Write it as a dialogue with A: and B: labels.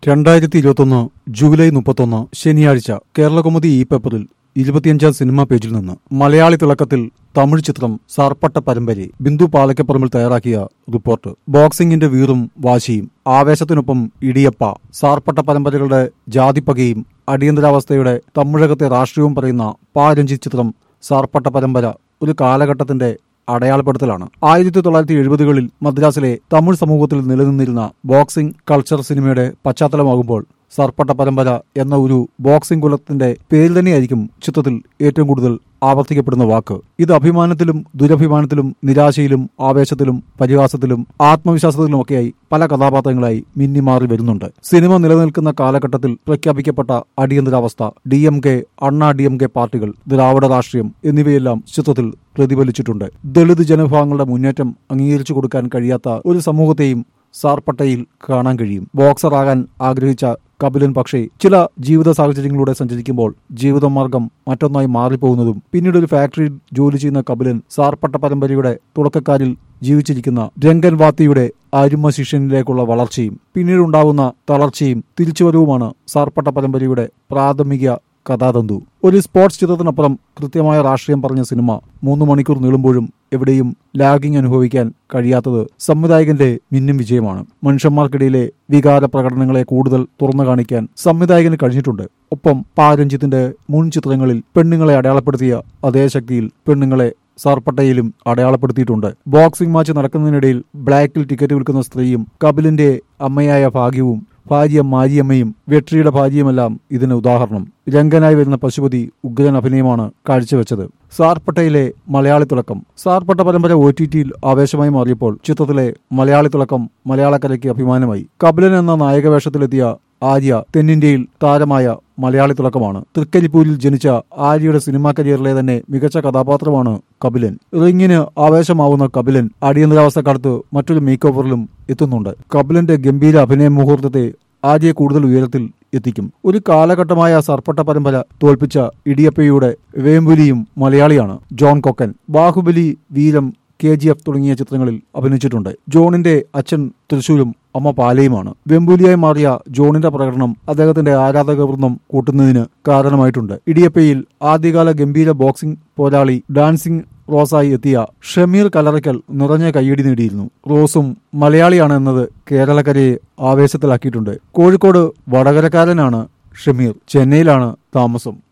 A: രണ്ടായിരത്തി ഇരുപത്തൊന്ന് ജൂലൈ മുപ്പത്തൊന്ന് ശനിയാഴ്ച കേരളകൗമുദി ഈ പേപ്പറിൽ ഇരുപത്തിയഞ്ചാം സിനിമാ പേജിൽ നിന്ന് മലയാളി തിളക്കത്തിൽ തമിഴ് ചിത്രം സാർപ്പട്ട പരമ്പരെ ബിന്ദു പാലക്കപ്പറമ്പിൽ തയ്യാറാക്കിയ റിപ്പോർട്ട് ബോക്സിംഗിന്റെ വീറും വാശിയും ആവേശത്തിനൊപ്പം ഇടിയപ്പ സാർപ്പട്ട പരമ്പരകളുടെ ജാതിപ്പകയും അടിയന്തരാവസ്ഥയുടെ തമിഴകത്തെ രാഷ്ട്രീയവും പറയുന്ന പാ രഞ്ജിത്ത് ചിത്രം സാർപ്പട്ട പരമ്പര ഒരു കാലഘട്ടത്തിന്റെ അടയാളപ്പെടുത്തലാണ് ആയിരത്തി തൊള്ളായിരത്തി എഴുപതുകളിൽ മദ്രാസിലെ തമിഴ് സമൂഹത്തിൽ നിലനിന്നിരുന്ന ബോക്സിംഗ് കൾച്ചർ സിനിമയുടെ പശ്ചാത്തലമാകുമ്പോൾ സർപ്പട്ട പരമ്പര എന്ന ഒരു ബോക്സിംഗ് കുലത്തിന്റെ പേര് തന്നെയായിരിക്കും ചിത്രത്തിൽ ഏറ്റവും കൂടുതൽ ആവർത്തിക്കപ്പെടുന്ന വാക്ക് ഇത് അഭിമാനത്തിലും ദുരഭിമാനത്തിലും നിരാശയിലും ആവേശത്തിലും പരിഹാസത്തിലും ആത്മവിശ്വാസത്തിലുമൊക്കെയായി പല കഥാപാത്രങ്ങളായി മിന്നിമാറി വരുന്നുണ്ട് സിനിമ നിലനിൽക്കുന്ന കാലഘട്ടത്തിൽ പ്രഖ്യാപിക്കപ്പെട്ട അടിയന്തരാവസ്ഥ D M K Anna D M K പാർട്ടികൾ ദ്രാവിഡ രാഷ്ട്രീയം എന്നിവയെല്ലാം ചിത്രത്തിൽ പ്രതിഫലിച്ചിട്ടുണ്ട് ദളിത് ജനവിഭാഗങ്ങളുടെ മുന്നേറ്റം അംഗീകരിച്ചു കൊടുക്കാൻ കഴിയാത്ത ഒരു സമൂഹത്തെയും സാർപ്പട്ടയിൽ കാണാൻ കഴിയും ബോക്സറാകാൻ ആഗ്രഹിച്ച കപിലൻ പക്ഷേ ചില ജീവിത സാഹചര്യങ്ങളിലൂടെ സഞ്ചരിക്കുമ്പോൾ ജീവിതമാർഗം മറ്റൊന്നായി മാറിപ്പോകുന്നതും പിന്നീട് ഒരു ഫാക്ടറിയിൽ ജോലി ചെയ്യുന്ന കപിലൻ സാർപ്പട്ട പരമ്പരയുടെ തുടക്കക്കാരിൽ ജീവിച്ചിരിക്കുന്ന രംഗൻ വാത്തിയുടെ അരുമ ശിഷ്യനിലേക്കുള്ള വളർച്ചയും പിന്നീടുണ്ടാകുന്ന തളർച്ചയും തിരിച്ചുവരവുമാണ് സാർപ്പട്ട പരമ്പരയുടെ പ്രാഥമിക കഥാതന്തു ഒരു സ്പോർട്സ് ചിത്രത്തിനപ്പുറം കൃത്യമായ രാഷ്ട്രീയം പറഞ്ഞ സിനിമ മൂന്ന് മണിക്കൂർ നീളുമ്പോഴും എവിടെയും ലാഗിംഗ് അനുഭവിക്കാൻ കഴിയാത്തത് സംവിധായകന്റെ മിന്നും വിജയമാണ് മനുഷ്യന്മാർക്കിടയിലെ വികാര പ്രകടനങ്ങളെ കൂടുതൽ തുറന്നു കാണിക്കാൻ സംവിധായകന് കഴിഞ്ഞിട്ടുണ്ട് ഒപ്പം പാരഞ്ജിത്തിന്റെ മുൻ ചിത്രങ്ങളിൽ പെണ്ണുങ്ങളെ അടയാളപ്പെടുത്തിയ അതേ ശക്തിയിൽ പെണ്ണുങ്ങളെ സാർപ്പട്ടയിലും അടയാളപ്പെടുത്തിയിട്ടുണ്ട് ബോക്സിംഗ് മാച്ച് നടക്കുന്നതിനിടയിൽ ബ്ലാക്കിൽ ടിക്കറ്റ് വിൽക്കുന്ന സ്ത്രീയും കപിലിന്റെ അമ്മയായ ഭാഗ്യവും ഭാര്യ മാരിയമ്മയും വെട്രിയുടെ ഭാര്യയുമെല്ലാം ഇതിന് ഉദാഹരണം രംഗനായി വരുന്ന പശുപതി ഉഗ്രൻ അഭിനയമാണ് കാഴ്ചവെച്ചത് സാർപ്പട്ടയിലെ മലയാളി തിളക്കം സാർപ്പട്ട പരമ്പര ഒ ടി ടിയിൽ ആവേശമായി മാറിയപ്പോൾ ചിത്രത്തിലെ മലയാളി തിളക്കം മലയാളക്കരയ്ക്ക് അഭിമാനമായി കപിലൻ എന്ന നായകവേഷത്തിലെത്തിയ ആര്യ തെന്നിന്ത്യയിൽ താരമായ മലയാളി തിളക്കമാണ് തൃക്കരിപ്പൂരിൽ ജനിച്ച ആര്യയുടെ സിനിമാ കരിയറിലെ തന്നെ മികച്ച കഥാപാത്രമാണ് കപിലൻ റിങ്ങിന് ആവേശമാവുന്ന കപിലൻ അടിയന്തരാവസ്ഥക്കാലത്ത് മറ്റൊരു മേക്ക് ഓവറിലും എത്തുന്നുണ്ട് കപിലന്റെ ഗംഭീര അഭിനയ മുഹൂർത്തത്തെ ആര്യയെ കൂടുതൽ ഉയരത്തിൽ എത്തിക്കും ഒരു കാലഘട്ടമായ സർപ്പട്ട പരമ്പര തോൽപ്പിച്ച ഇടിയപ്പയുടെ വേമ്പുലിയും മലയാളിയാണ് John Kokken Baahubali Veeram K G F തുടങ്ങിയ ചിത്രങ്ങളിൽ അഭിനയിച്ചിട്ടുണ്ട് ജോണിന്റെ അച്ഛൻ തൃശൂരും അമ്മ പാലയുമാണ് വെമ്പൂലിയായി മാറിയ ജോണിന്റെ പ്രകടനം അദ്ദേഹത്തിന്റെ ആരാധക വൃന്ദം കൂട്ടുന്നതിന് കാരണമായിട്ടുണ്ട് ഇടിയപ്പയിൽ ആദ്യകാല ഗംഭീര ബോക്സിംഗ് പോരാളി ഡാൻസിംഗ് റോസായി എത്തിയ ഷമീർ കലറയ്ക്കൽ നിറഞ്ഞ കയ്യടി നേടിയിരുന്നു റോസും മലയാളിയാണ് എന്നത് കേരളക്കരയെ ആവേശത്തിലാക്കിയിട്ടുണ്ട് കോഴിക്കോട് വടകരക്കാരനാണ് ഷമീർ ചെന്നൈയിലാണ് താമസം